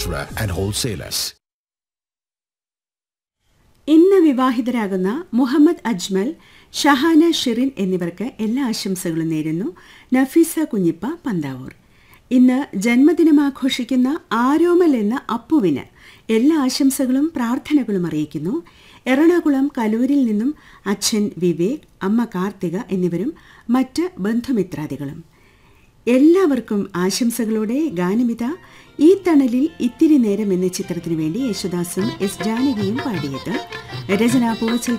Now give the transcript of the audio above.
manufacturer and wholesalers. ഇന്ന് വിവാഹിതരാകുന്ന മുഹമ്മദ് അജ്മൽ ഷഹാന ഷിറിൻ എന്നിവർക്ക് എല്ലാ ആശംസകളും നേരുന്നു നഫീസ കുഞ്ഞിപ്പ പന്താവൂർ ഇന്ന് ജന്മദിനം ആഘോഷിക്കുന്ന ആരോമൽ എന്ന അപ്പുവിന് എല്ലാ ആശംസകളും പ്രാർത്ഥനകളും അറിയിക്കുന്നു എറണാകുളം കലൂരിൽ നിന്നും അച്ഛൻ വിവേക് അമ്മ കാർത്തിക എന്നിവരും മറ്റ് ബന്ധുമിത്രാദികളും എല്ലാവർക്കും ആശംസകളോടെ ഗാനമിത ഈ തണലിൽ ഇത്തിരി നേരം എന്ന ചിത്രത്തിനു വേണ്ടി യേശുദാസും എസ് ജാനകിയും പാടിയത് രചന പൂവച്ചൽ